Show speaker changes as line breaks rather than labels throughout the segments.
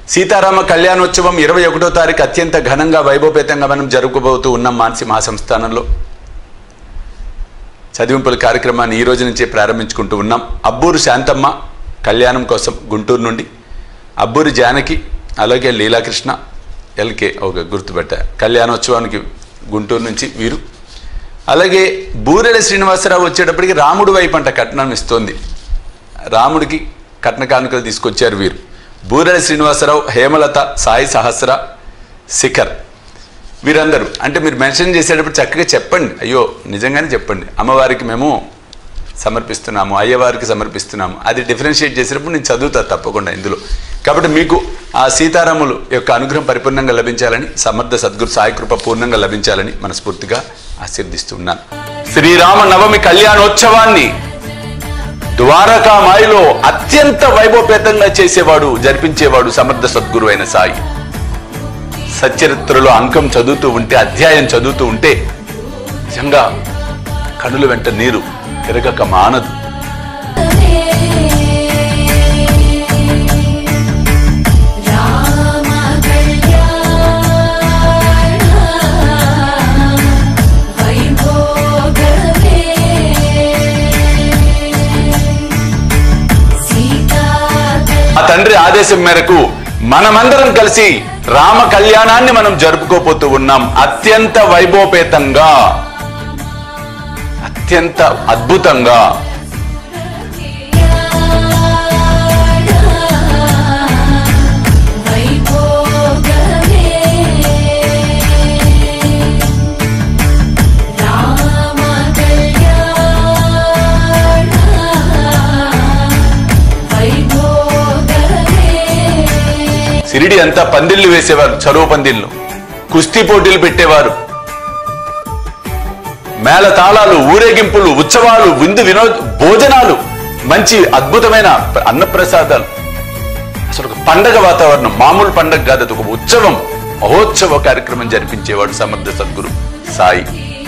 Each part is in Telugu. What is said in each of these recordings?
సీతారామ కళ్యాణోత్సవం ఇరవై ఒకటో తారీఖు అత్యంత ఘనంగా వైభవపేతంగా మనం జరుపుకోబోతూ ఉన్నాం మానసి మహాసంస్థానంలో చదివింపుల కార్యక్రమాన్ని ఈ రోజు నుంచే ప్రారంభించుకుంటూ ఉన్నాం అబ్బూరు శాంతమ్మ కళ్యాణం కోసం గుంటూరు నుండి అబ్బూరి జానకి అలాగే లీలాకృష్ణ ఎల్కే ఒక గుర్తుపెట్ట కళ్యాణోత్సవానికి గుంటూరు నుంచి వీరు అలాగే బూరెల శ్రీనివాసరావు వచ్చేటప్పటికి రాముడు వైపు అంట కట్నం ఇస్తోంది రాముడికి కట్న కానుకలు తీసుకొచ్చారు వీరు బూరెల శ్రీనివాసరావు హేమలత సాయి సహస్ర శిఖర్ వీరందరూ అంటే మీరు మెన్షన్ చేసేటప్పుడు చక్కగా చెప్పండి అయ్యో నిజంగానే చెప్పండి అమ్మవారికి మేము సమర్పిస్తున్నాము అయ్యవారికి సమర్పిస్తున్నాము అది డిఫరెన్షియేట్ చేసేటప్పుడు నేను చదువుతా తప్పకుండా ఇందులో కాబట్టి మీకు ఆ సీతారాములు యొక్క అనుగ్రహం పరిపూర్ణంగా లభించాలని సమర్థ సద్గురు సాయి కృప పూర్ణంగా లభించాలని మనస్ఫూర్తిగా ఆశీర్దిస్తున్నాను శ్రీరామ నవమి కళ్యాణోత్సవాన్ని ద్వారకామాయిలో అత్యంత వైభవపేతంగా చేసేవాడు జరిపించేవాడు సమర్థ సద్గురు అయిన సాయి సచరిత్రలో అంకం చదువుతూ ఉంటే అధ్యాయం చదువుతూ ఉంటే నిజంగా కనుల వెంట నీరు తిరగక మానదు
రామ కళ్యాణ వైభోగమే సీతా
ఆ తండ్రి ఆదేశం మేరకు మనమందరం కలిసి రామ కళ్యాణాన్ని మనం జరుపుకోపోతూ ఉన్నాం అత్యంత వైభవపేతంగా అత్యంత అద్భుతంగా
వైభోగమే రామ కళ్యాణ వైభోగమే
సిరిడి అంతా పందిళ్లు వేసేవారు చరువు పందిళ్లు కుస్తీ పోటీలు పెట్టేవారు మేళ తాళాలు ఊరేగింపులు ఉత్సవాలు విందు వినోద్ భోజనాలు మంచి అద్భుతమైన అన్నప్రసాదాలు అసలు ఒక పండగ వాతావరణం మామూలు పండగ కాదు అది ఒక ఉత్సవం మహోత్సవ కార్యక్రమం జరిపించేవాడు సమర్థ సద్గురు సాయి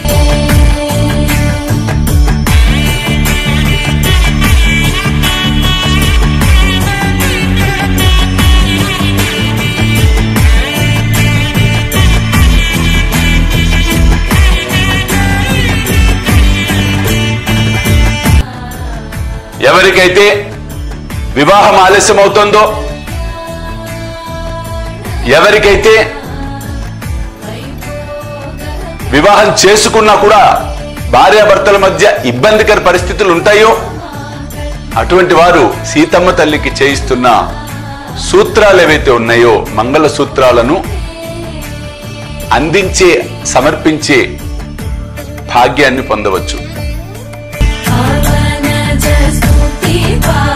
ఎవరికైతే వివాహం ఆలస్యం అవుతుందో ఎవరికైతే వివాహం చేసుకున్నా కూడా భార్యాభర్తల మధ్య ఇబ్బందికర పరిస్థితులు ఉంటాయో అటువంటి వారు సీతమ్మ తల్లికి చేయిస్తున్న సూత్రాలు ఏవైతే ఉన్నాయో మంగళ సూత్రాలను అందించే సమర్పించే భాగ్యాన్ని పొందవచ్చు
పవనజ స్తుతి పా